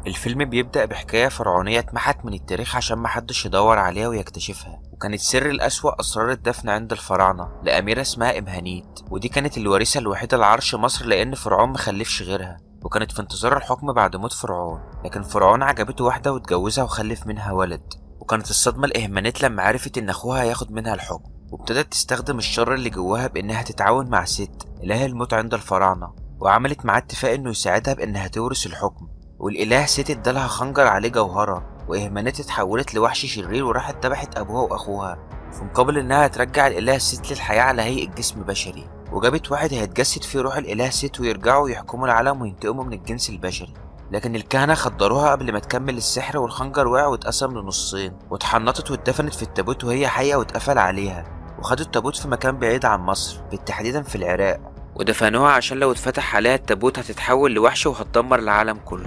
الفيلم بيبدأ بحكاية فرعونية اتمحت من التاريخ عشان محدش يدور عليها ويكتشفها وكانت سر الأسوأ أسرار الدفن عند الفراعنة لأميرة اسمها إمهانيت ودي كانت الوارثة الوحيدة لعرش مصر لأن فرعون مخلفش غيرها وكانت في انتظار الحكم بعد موت فرعون لكن فرعون عجبته واحدة واتجوزها وخلف منها ولد وكانت الصدمة لإهمانيت لما عرفت إن أخوها هياخد منها الحكم وابتدت تستخدم الشر اللي جواها بإنها تتعاون مع ست إله الموت عند الفراعنة وعملت معاه اتفاق إنه يساعدها بإنها تورث الحكم والإله ست ادالها خنجر عليه جوهرة وإهمانيت اتحولت لوحش شرير وراحت ذبحت أبوها وأخوها في مقابل إنها ترجع الإله ست للحياة على هيئة جسم بشري وجابت واحد هيتجسد فيه روح الإله ست ويرجعوا يحكموا العالم وينتقموا من الجنس البشري لكن الكهنة خدروها قبل ما تكمل السحر والخنجر وقع واتقسم لنصين واتحنطت واتدفنت في التابوت وهي حية واتقفل عليها وخدوا التابوت في مكان بعيد عن مصر بالتحديدا في العراق ودفنوها عشان لو اتفتح عليها التابوت هتتحول لوحش وهتدمر العالم كله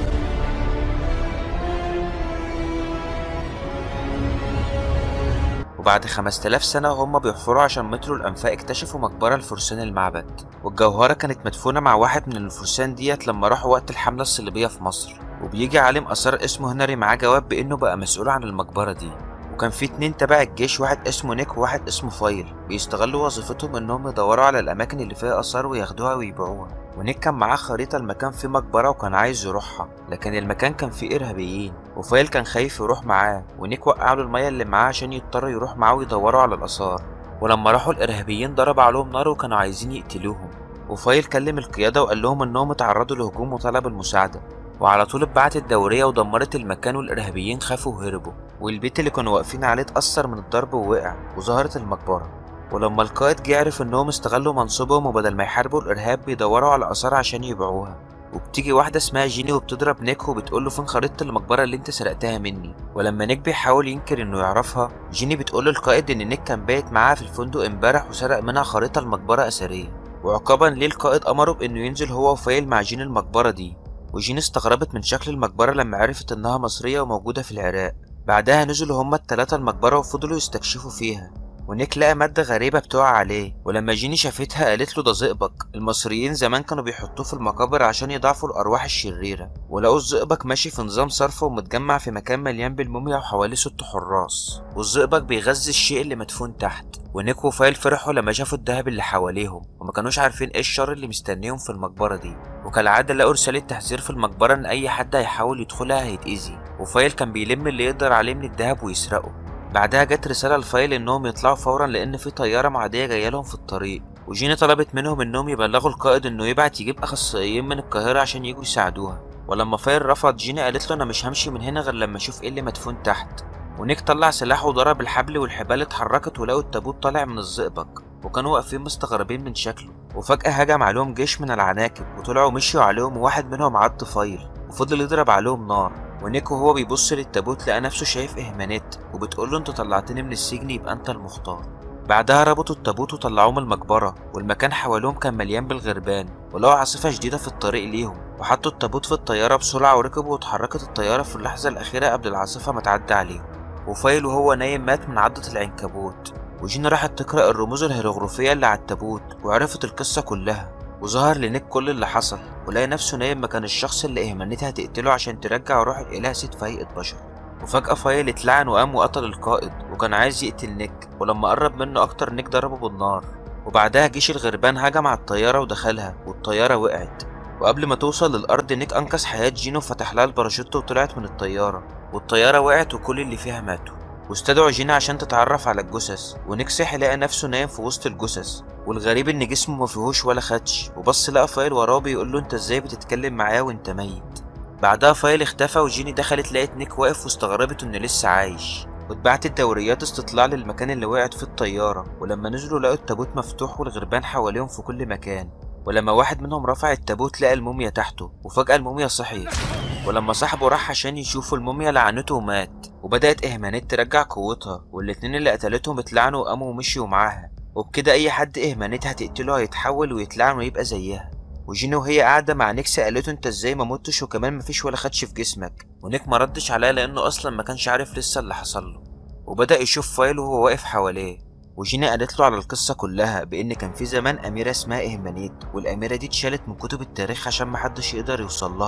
وبعد 5000 سنة وهم بيحفروا عشان متروا الأنفاق اكتشفوا مقبرة لفرسان المعبد والجوهرة كانت مدفونة مع واحد من الفرسان ديت لما راحوا وقت الحملة الصليبية في مصر وبيجي عالم آثار اسمه هنري معاه جواب بإنه بقى مسؤول عن المقبرة دي وكان في اتنين تبع الجيش واحد اسمه نيك وواحد اسمه فايل بيستغلوا وظيفتهم انهم يدوروا على الاماكن اللي فيها اثار وياخدوها ويبيعوها ونيك كان معاه خريطة المكان فيه مقبرة وكان عايز يروحها لكن المكان كان فيه إرهابيين وفايل كان خايف يروح معاه ونيك وقع له المية اللي معاه عشان يضطر يروح معاه ويدوروا على الآثار ولما راحوا الإرهابيين ضرب عليهم نار وكانوا عايزين يقتلوهم وفايل كلم القيادة وقال لهم إنهم اتعرضوا لهجوم وطلب المساعدة وعلى طول اتبعت الدورية ودمرت المكان والإرهابيين خافوا وهربوا والبيت اللي كانوا واقفين عليه اتأثر من الضرب ووقع وظهرت المقبرة ولما القائد جه عرف انهم استغلوا منصبهم وبدل ما يحاربوا الارهاب بيدوروا على اثار عشان يبيعوها وبتيجي واحدة اسمها جيني وبتضرب نيك وبتقوله فين خريطة المقبرة اللي انت سرقتها مني ولما نيك بيحاول ينكر انه يعرفها جيني بتقول للقائد ان نيك كان بايت معاها في الفندق امبارح وسرق منها خريطة المقبرة اثرية وعقابا ليه القائد امره بانه ينزل هو وفايل مع جيني المقبرة دي وجيني استغربت من شكل المقبرة لما عرفت انها مصرية وموجودة في العراق بعدها نزلوا هما التلاتة المقبرة وفضلوا يستكشفوا فيها ونيك لقى مادة غريبة بتقع عليه ولما جيني شافتها قالت له ده زئبق المصريين زمان كانوا بيحطوه في المقابر عشان يضعفوا الأرواح الشريرة ولقوا الزئبق ماشي في نظام صرف ومتجمع في مكان مليان بالموميا وحواليه ست حراس والزئبق بيغذي الشيء اللي مدفون تحت ونيك وفايل فرحوا لما شافوا الدهب اللي حواليهم وما كانوش عارفين ايه الشر اللي مستنيهم في المقبرة دي وكالعادة لقوا رسالة تحذير في المقبرة ان اي حد هيحاول يدخلها هيتأذي وفايل كان بيلم اللي يقدر عليه من الدهب ويسرقه بعدها جت رسالة لفايل انهم يطلعوا فورا لان في طيارة معدية جاية لهم في الطريق وجيني طلبت منهم انهم يبلغوا القائد انه يبعت يجيب اخصائيين من القاهرة عشان يجوا يساعدوها ولما فايل رفض جيني قالت له انا مش همشي من هنا غير لما اشوف ايه اللي مدفون تحت ونيك طلع سلاحه وضرب الحبل والحبال اتحركت ولقوا التابوت طالع من الزئبق وكانوا واقفين مستغربين من شكله وفجأة هجم عليهم جيش من العناكب وطلعوا مشيوا عليهم وواحد منهم عض فايل وفضل يضرب عليهم نار ونيك وهو بيبص للتابوت لقى نفسه شايف إهمانات وبتقول له أنت طلعتني من السجن يبقى أنت المختار بعدها ربطوا التابوت وطلعوه من المقبرة والمكان حواليهم كان مليان بالغربان ولقوا عاصفة شديدة في الطريق ليهم وحطوا التابوت في الطيارة بسرعة وركبوا واتحركت الطيارة في اللحظة الأخيرة قبل العاصفة ما تعدي عليهم وفايل وهو نايم مات من عضة العنكبوت وجينا راحت تقرأ الرموز الهيروغليفية اللي على التابوت وعرفت القصة كلها وظهر لنيك كل اللي حصل ولقى نفسه نايم مكان الشخص اللي إهمانتها تقتله عشان ترجع روح الإله ست في هيئة بشر وفجأة فايل اتلعن وقام وقتل القائد وكان عايز يقتل نيك ولما قرب منه أكتر نيك ضربه بالنار وبعدها جيش الغربان هجم على الطيارة ودخلها والطيارة وقعت وقبل ما توصل للأرض نيك أنقذ حياة جينو وفتح لها الباراشوت وطلعت من الطيارة والطيارة وقعت وكل اللي فيها ماتوا واستدعوا جينا عشان تتعرف على الجثث ونيك صحي لقى نفسه نايم في وسط الجثث والغريب ان جسمه ما فيهوش ولا خدش وبص لقى فايل وراه بيقول له انت ازاي بتتكلم معايا وانت ميت بعدها فايل اختفى وجيني دخلت لقت نيك واقف واستغربت انه لسه عايش واتبعت الدوريات استطلاع للمكان اللي وقعت فيه الطيارة ولما نزلوا لقوا التابوت مفتوح والغربان حواليهم في كل مكان ولما واحد منهم رفع التابوت لقى الموميا تحته وفجأة الموميا صحيت ولما صاحبه راح عشان يشوفوا الموميا لعنته ومات وبدأت إهمانات ترجع قوتها والاتنين اللي قتلتهم اتلعنوا وقاموا ومشيوا معاها وبكده أي حد إهمانات هتقتله هيتحول ويتلعن ويبقى زيها وجيني وهي قاعدة مع نيك سألته انت ازاي ما متش وكمان مفيش ولا خدش في جسمك ونيك ما ردش عليها لأنه أصلا ما كانش عارف لسه اللي حصل له وبدأ يشوف فايل وهو واقف حواليه وجينا قالت له على القصة كلها بإن كان في زمان أميرة اسمها إهمانيت والأميرة دي اتشالت من كتب التاريخ عشان محدش يقدر يوصل لها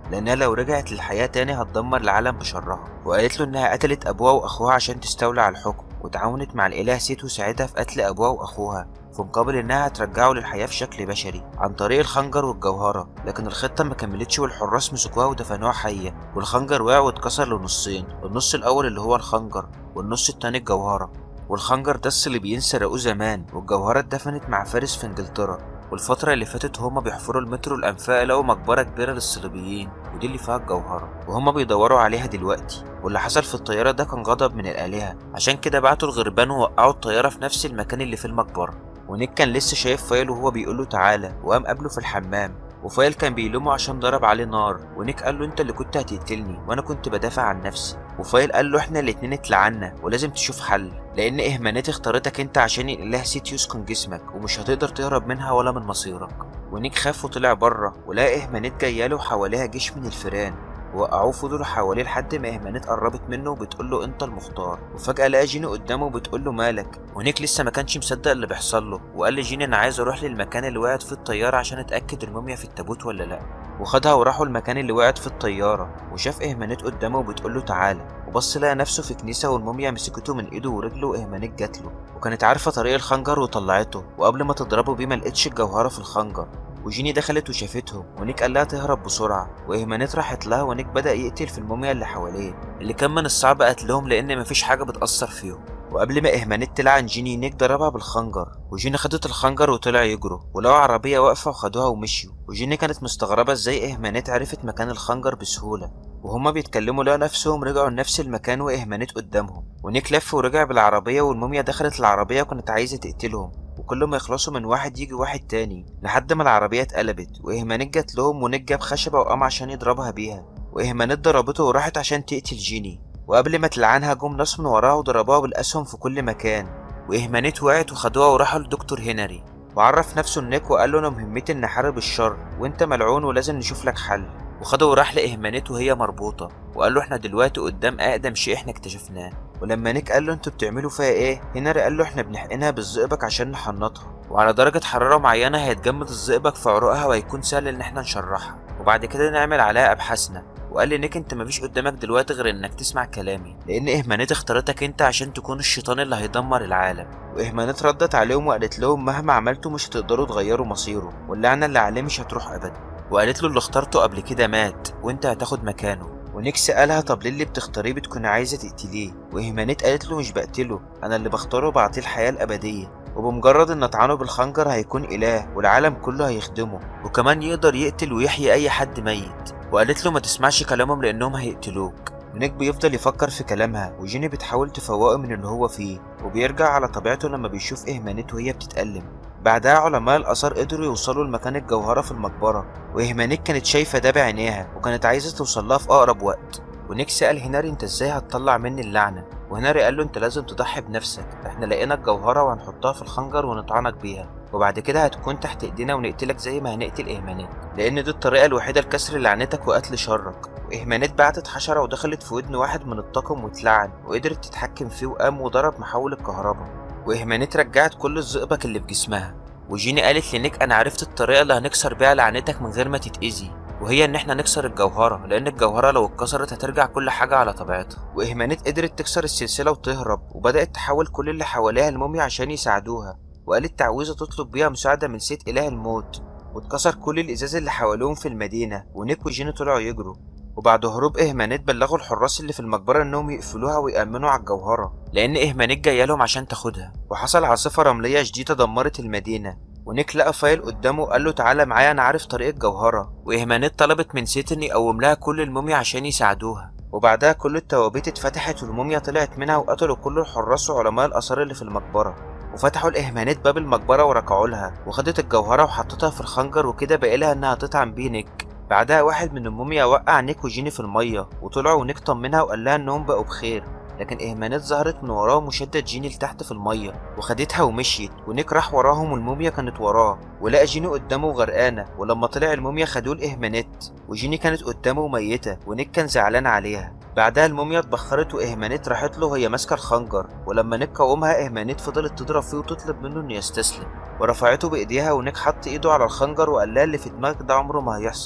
لأنها لو رجعت للحياة تاني هتدمر العالم بشرها وقالت له إنها قتلت أبوها وأخوها عشان تستولى على الحكم وتعاونت مع الإله سيت وساعدها في قتل أبوها وأخوها في مقابل إنها هترجعه للحياة في شكل بشري عن طريق الخنجر والجوهرة لكن الخطة ما كملتش والحراس مسكوها ودفنوها حية والخنجر وقع واتكسر لنصين النص الأول اللي هو الخنجر والنص التاني الجوهرة والخنجر ده اللي بينسى رقوه زمان والجوهرة اتدفنت مع فارس في انجلترا والفترة اللي فاتت هما بيحفروا المترو الأنفاق لقوا مقبرة كبيرة للصليبيين ودي اللي فيها الجوهرة وهما بيدوروا عليها دلوقتي واللي حصل في الطيارة ده كان غضب من الآلهة عشان كده بعتوا الغربان ووقعوا الطيارة في نفس المكان اللي فيه المقبرة ونيك كان لسه شايف فايل وهو بيقوله تعالى وقام قابله في الحمام وفايل كان بيلومه عشان ضرب عليه نار ونيك قال له انت اللي كنت هتقتلني وانا كنت بدافع عن نفسي وفايل قال له احنا الاتنين اتلعنا ولازم تشوف حل لان اهمانات اختارتك انت عشان الاله سيت يسكن جسمك ومش هتقدر تهرب منها ولا من مصيرك ونيك خاف وطلع بره ولقى اهمانات جاياله وحواليها جيش من الفيران وقعوه فضلوا حواليه لحد ما اهمانات قربت منه وبتقول له انت المختار وفجاه لقى جيني قدامه وبتقول له مالك ونيك لسه ما كانش مصدق اللي بيحصل له وقال لجيني انا عايز اروح للمكان اللي وقعت فيه الطياره عشان اتاكد الموميا في التابوت ولا لا وخدها وراحوا المكان اللي وقعت في الطياره وشاف اهمانات قدامه وبتقول له تعالى وبص لقى نفسه في كنيسه والموميا مسكته من ايده ورجله واهمانات جات له وكانت عارفه طريق الخنجر وطلعته وقبل ما تضربه بيه ما لقتش الجوهره في الخنجر وجيني دخلت وشافتهم ونيك قال لها تهرب بسرعة وإيمانات راحت لها ونيك بدأ يقتل في الموميا اللي حواليه اللي كان من الصعب قتلهم لأن مفيش حاجة بتأثر فيهم وقبل ما إهمانات تلعن جيني نيك ضربها بالخنجر وجيني خدت الخنجر وطلع يجروا ولقوا عربية واقفة وخدوها ومشيوا وجيني كانت مستغربة ازاي إهمانات عرفت مكان الخنجر بسهولة وهما بيتكلموا لقوا نفسهم رجعوا لنفس المكان وإهمانات قدامهم ونيك لف ورجع بالعربية والموميا دخلت العربية وكانت عايزة تقتلهم وكل ما يخلصوا من واحد يجي واحد تاني لحد ما العربية اتقلبت وإهمانات جات لهم ونيك جاب خشبة وقام عشان يضربها بيها وإهمانات ضربته وراحت عشان تقتل جيني وقبل ما تلعنها جم ناس من وراها وضربوها بالأسهم في كل مكان وإهمانات وقعت وخدوها وراحوا لدكتور هنري وعرف نفسه النيك وقال له أنا مهمتي إن أحارب الشر وأنت ملعون ولازم نشوف لك حل وخده وراح لإهمانات وهي مربوطة وقال له احنا دلوقتي قدام أقدم شيء احنا اكتشفناه ولما نيك قال له انتوا بتعملوا فيها ايه هنري قال له احنا بنحقنها بالزئبق عشان نحنطها وعلى درجة حرارة معينة هيتجمد الزئبق في عروقها وهيكون سهل ان احنا نشرحها وبعد كده نعمل عليها ابحاثنا وقال لي نيك انت مفيش قدامك دلوقتي غير انك تسمع كلامي لان اهمانات اختارتك انت عشان تكون الشيطان اللي هيدمر العالم واهمانات ردت عليهم وقالت لهم مهما عملتوا مش هتقدروا تغيروا مصيره واللعنة اللي عليه مش هتروح ابدا وقالت له اللي اخترته قبل كده مات وانت هتاخد مكانه ونيك سألها طب ليه اللي بتختاريه بتكون عايزة تقتليه وإهمانات قالت له مش بقتله أنا اللي بختاره بعطيه الحياة الأبدية وبمجرد إن أطعنه بالخنجر هيكون إله والعالم كله هيخدمه وكمان يقدر يقتل ويحيي أي حد ميت وقالت له ما تسمعش كلامهم لأنهم هيقتلوك ونيك بيفضل يفكر في كلامها وجيني بتحاول تفوقه من اللي هو فيه وبيرجع على طبيعته لما بيشوف إهمانات وهي بتتألم بعدها علماء الآثار قدروا يوصلوا لمكان الجوهرة في المقبرة وإهمانيك كانت شايفة ده بعينيها وكانت عايزة توصلها في أقرب وقت ونيك سأل هناري انت ازاي هتطلع مني اللعنة وهناري قال له انت لازم تضحي بنفسك احنا لقينا الجوهرة وهنحطها في الخنجر ونطعنك بيها وبعد كده هتكون تحت ايدينا ونقتلك زي ما هنقتل إهمانات لأن دي الطريقة الوحيدة لكسر لعنتك وقتل شرك وإهمانات بعتت حشرة ودخلت في ودن واحد من الطاقم واتلعن وقدرت تتحكم فيه وقام وضرب محول الكهرباء وإهمانات رجعت كل الزئبق اللي في جسمها وجيني قالت لنيك انا عرفت الطريقه اللي هنكسر بيها لعنتك من غير ما تتاذي وهي ان احنا نكسر الجوهره لان الجوهره لو اتكسرت هترجع كل حاجه على طبيعتها واهمانات قدرت تكسر السلسله وتهرب وبدات تحول كل اللي حواليها الموميا عشان يساعدوها وقالت تعويذه تطلب بيها مساعده من سيد اله الموت واتكسر كل الازاز اللي حواليهم في المدينه ونيك وجيني طلعوا يجروا وبعد هروب إهمانات بلغوا الحراس اللي في المقبرة إنهم يقفلوها ويأمنوا على الجوهرة لأن إهمانات جاية لهم عشان تاخدها وحصل عاصفة رملية شديدة دمرت المدينة ونيك لقى فايل قدامه وقال له تعالى معايا أنا عارف طريق الجوهرة وإهمانات طلبت من سيت إن يقوم لها كل الموميا عشان يساعدوها وبعدها كل التوابيت اتفتحت والموميا طلعت منها وقتلوا كل الحراس وعلماء الآثار اللي في المقبرة وفتحوا الإهمانات باب المقبرة وركعوا لها وخدت الجوهرة وحطتها في الخنجر وكده بقى لها إنها تطعم بيه نيك بعدها واحد من الموميا وقع نيك وجيني في المية وطلعوا ونيك طمنها وقال لها إنهم بقوا بخير لكن إهمانات ظهرت من وراهم وشدت جيني لتحت في المية وخدتها ومشيت ونيك راح وراهم والموميا كانت وراه ولقى جيني قدامه غرقانة ولما طلع الموميا خدوه لإهمانات وجيني كانت قدامه ميتة ونيك كان زعلان عليها بعدها الموميا اتبخرت وإهمانات راحت له وهي ماسكة الخنجر ولما نيك قومها إهمانات فضلت تضرب فيه وتطلب منه إنه يستسلم ورفعته بإيديها ونيك حط إيده على الخنجر وقال لها اللي في دماغك ده عمره ما هيحصل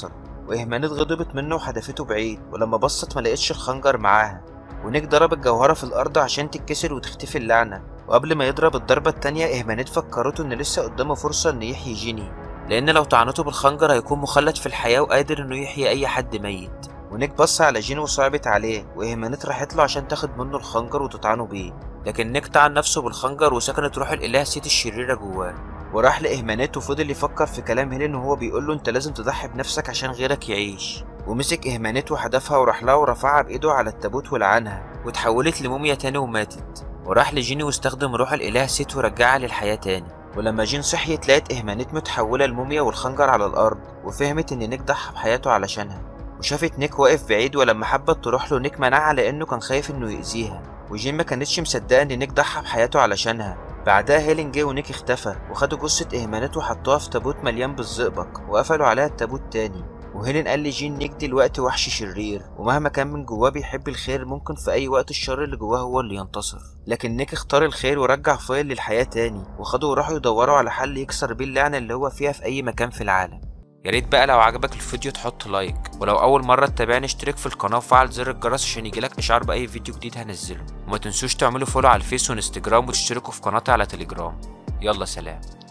وإهمانيت غضبت منه وحدفته بعيد ولما بصت ما لقيتش الخنجر معاها ونيك ضرب الجوهرة في الأرض عشان تتكسر وتختفي اللعنة وقبل ما يضرب الضربة التانية إهمانيت فكرته إن لسه قدامه فرصة إنه يحيي جيني لأن لو طعنته بالخنجر هيكون مخلد في الحياة وقادر إنه يحيي أي حد ميت ونيك بص على جيني وصعبت عليه وإهمانيت راحت له عشان تاخد منه الخنجر وتطعنه بيه لكن نيك طعن نفسه بالخنجر وسكنت روح الإله سيت الشريرة جواه وراح لإهمانات وفضل يفكر في كلام هيلين وهو بيقول له أنت لازم تضحي بنفسك عشان غيرك يعيش ومسك إهمانات وحدفها وراح لها ورفعها بإيده على التابوت ولعنها وتحولت لموميا تاني وماتت وراح لجيني واستخدم روح الإله سيت ورجعها للحياة تاني ولما جين صحيت لقت إهمانات متحولة لموميا والخنجر على الأرض وفهمت إن نيك ضحى بحياته علشانها وشافت نيك واقف بعيد ولما حبت تروح له نيك منعها لأنه كان خايف إنه يأذيها وجين ما كانتش مصدقة إن نيك ضحى بحياته علشانها بعدها هيلين جه ونيك اختفى وخدوا جثة إهمانات وحطوها في تابوت مليان بالزئبق وقفلوا عليها التابوت تاني وهيلين قال لجين نيك دلوقتي وحش شرير ومهما كان من جواه بيحب الخير ممكن في أي وقت الشر اللي جواه هو اللي ينتصر لكن نيك اختار الخير ورجع فايل للحياة تاني وخدوا وراحوا يدوروا على حل يكسر بيه اللعنة اللي هو فيها في أي مكان في العالم يا ريت بقى لو عجبك الفيديو تحط لايك ولو اول مره تتابعني اشترك في القناه وفعل زر الجرس عشان يجيلك اشعار باي فيديو جديد هنزله وما تنسوش تعملوا فولو على الفيس وانستجرام وتشتركوا في قناتي على تليجرام يلا سلام